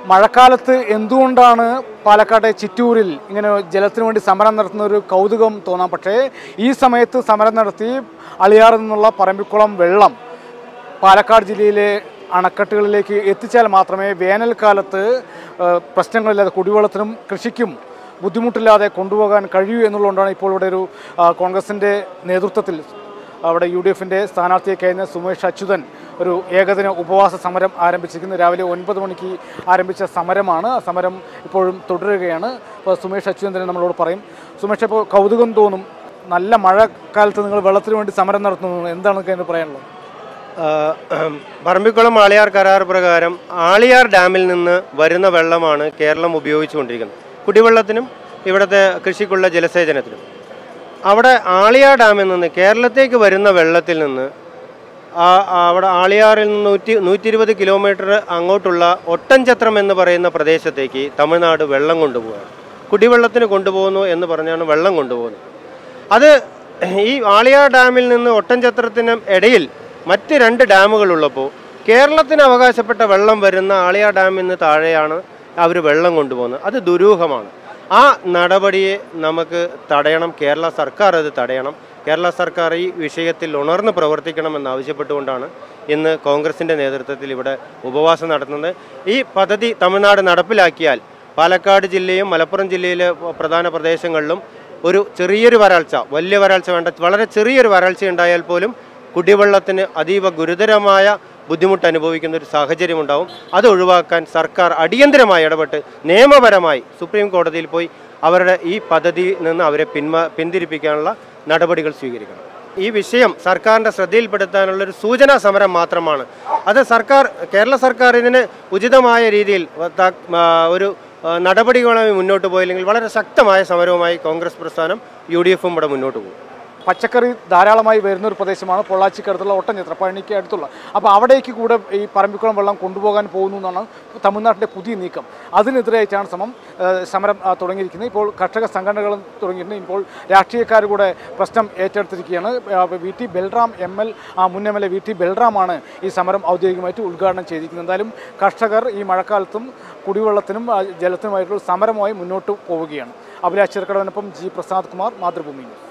മഴക്കാലത്ത് എന്തുകൊണ്ടാണ് പാലക്കാട്ടെ ചിറ്റൂരിൽ ഇങ്ങനെ ജലത്തിന് വേണ്ടി സമരം നടത്തുന്ന ഒരു കൗതുകം തോന്നാം പക്ഷേ ഈ സമയത്ത് സമരം നടത്തി അളിയാറിൽ നിന്നുള്ള പറമ്പിക്കുളം വെള്ളം പാലക്കാട് ജില്ലയിലെ അണക്കെട്ടുകളിലേക്ക് എത്തിച്ചാൽ മാത്രമേ വേനൽക്കാലത്ത് ഏഹ്, പ്രശ്നങ്ങളില്ലാതെ കുടിവെള്ളത്തിനും കൃഷിക്കും ബുദ്ധിമുട്ടില്ലാതെ കൊണ്ടുപോകാൻ കഴിയൂ എന്നുള്ളതുകൊണ്ടാണ് ഇപ്പോൾ ഇവിടെ ഒരു ആ, കോൺഗ്രസിൻ്റെ നേതൃത്വത്തിൽ അവിടെ യു ഡി എഫിൻ്റെ സ്ഥാനാർത്ഥിയെ കഴിഞ്ഞ സുമേഷ് അച്യുതൻ ഒരു ഏകദിന ഉപവാസ സമരം ആരംഭിച്ചിരിക്കുന്നത് രാവിലെ ഒൻപത് മണിക്ക് ആരംഭിച്ച സമരമാണ് ആ സമരം ഇപ്പോഴും തുടരുകയാണ് ഇപ്പോൾ സുമേഷ് അച്യുതൻ തന്നെ നമ്മളോട് പറയും സുമേഷ് ഇപ്പോൾ കൗതുകം തോന്നും നല്ല മഴക്കാലത്ത് നിങ്ങൾ വെള്ളത്തിന് വേണ്ടി സമരം നടത്തുന്നു എന്താണ് നിങ്ങൾക്ക് അതിന് പറയാനുള്ളത് ആഹ് പറമ്പിക്കുളം ആളിയാർ കരാർ പ്രകാരം ആളിയാർ ഡാമിൽ നിന്ന് വരുന്ന വെള്ളമാണ് കേരളം ഉപയോഗിച്ചുകൊണ്ടിരിക്കുന്നത് കുടിവെള്ളത്തിനും ഇവിടുത്തെ കൃഷിക്കുള്ള ജലസേചനത്തിനും അവിടെ ആളിയാർ ഡാമിൽ നിന്ന് കേരളത്തേക്ക് വരുന്ന വെള്ളത്തിൽ നിന്ന് ആ ആ അവിടെ ആളിയാറിൽ നിന്ന് നൂറ്റി നൂറ്റി ഇരുപത് കിലോമീറ്റർ അങ്ങോട്ടുള്ള ഒട്ടൻചത്രം എന്ന് പറയുന്ന പ്രദേശത്തേക്ക് തമിഴ്നാട് വെള്ളം കൊണ്ടുപോകുകയാണ് കുടിവെള്ളത്തിന് കൊണ്ടുപോകുന്നു എന്ന് പറഞ്ഞാണ് വെള്ളം കൊണ്ടുപോകുന്നത് അത് ഈ ആളിയാർ ഡാമിൽ നിന്ന് ഒട്ടൻചത്രത്തിന് ഇടയിൽ മറ്റ് രണ്ട് ഡാമുകളുള്ളപ്പോൾ കേരളത്തിന് അവകാശപ്പെട്ട വെള്ളം വരുന്ന ആളിയാർ ഡാമിൽ നിന്ന് താഴെയാണ് അവർ വെള്ളം കൊണ്ടുപോകുന്നത് അത് ദുരൂഹമാണ് ആ നടപടിയെ നമുക്ക് തടയണം കേരള സർക്കാർ അത് തടയണം കേരള സർക്കാർ ഈ വിഷയത്തിൽ ഉണർന്ന് പ്രവർത്തിക്കണമെന്ന് ആവശ്യപ്പെട്ടുകൊണ്ടാണ് ഇന്ന് കോൺഗ്രസിൻ്റെ നേതൃത്വത്തിൽ ഇവിടെ ഉപവാസം നടത്തുന്നത് ഈ പദ്ധതി തമിഴ്നാട് നടപ്പിലാക്കിയാൽ പാലക്കാട് ജില്ലയും മലപ്പുറം ജില്ലയിലെ പ്രധാന പ്രദേശങ്ങളിലും ഒരു ചെറിയൊരു വരൾച്ച വലിയ വരൾച്ച വേണ്ട വളരെ ചെറിയൊരു വരൾച്ച ഉണ്ടായാൽ പോലും കുടിവെള്ളത്തിന് അതീവ ഗുരുതരമായ ബുദ്ധിമുട്ട് അനുഭവിക്കുന്ന ഒരു സാഹചര്യം ഉണ്ടാവും അത് ഒഴിവാക്കാൻ സർക്കാർ അടിയന്തരമായി ഇടപെട്ട് നിയമപരമായി സുപ്രീം കോടതിയിൽ പോയി അവരുടെ ഈ പദ്ധതിയിൽ നിന്ന് അവരെ പിന്മാ പിന്തിരിപ്പിക്കാനുള്ള നടപടികൾ സ്വീകരിക്കണം ഈ വിഷയം സർക്കാരിൻ്റെ ശ്രദ്ധയിൽപ്പെടുത്താനുള്ള ഒരു സൂചനാ സമരം മാത്രമാണ് അത് സർക്കാർ കേരള സർക്കാർ ഇതിന് ഉചിതമായ രീതിയിൽ ത- ആ, ഒരു ആ, നടപടികളുമായി മുന്നോട്ട് പോയില്ലെങ്കിൽ വളരെ ശക്തമായ സമരവുമായി കോൺഗ്രസ് പ്രസ്ഥാനം യു ഡി എഫും ഇവിടെ മുന്നോട്ട് പോകും പച്ചക്കറി ധാരാളമായി വരുന്ന ഒരു പ്രദേശമാണ് പൊള്ളാച്ചിക്കടുത്തുള്ള ഒട്ടഞ്ഞിത്ര പഴനിക്ക് അടുത്തുള്ള അപ്പോൾ അവിടേക്ക് കൂടെ ഈ പറമ്പിക്കുളം വെള്ളം കൊണ്ടുപോകാൻ പോകുന്നു എന്നാണ് തമിഴ്നാട്ടിൻ്റെ പുതിയ നീക്കം അതിനെതിരായിട്ടാണ് സമം ഏഹ്, സമരം ആ, തുടങ്ങിയിരിക്കുന്നത് ഇപ്പോൾ കർഷക സംഘടനകളും തുടങ്ങിയിട്ടുണ്ട് ഇപ്പോൾ രാഷ്ട്രീയക്കാർ കൂടെ പ്രശ്നം ഏറ്റെടുത്തിരിക്കുകയാണ് ആ, V T Balram M L മുൻ M L A V T ബൽറാമാണ് ഈ സമരം ഔദ്യോഗികമായിട്ട് ഉദ്ഘാടനം ചെയ്തിരിക്കുന്നത് എന്തായാലും കർഷകർ ഈ മഴക്കാലത്തും കുടിവെള്ളത്തിനും ആ, ജലത്തിനുമായിട്ടുള്ള സമരമായി മുന്നോട്ട് പോവുകയാണ് അഭിലാഷ് ചെറുക്കടവനൊപ്പം ജി പ്രസാദ് കുമാർ മാതൃഭൂമി ന്യൂസ്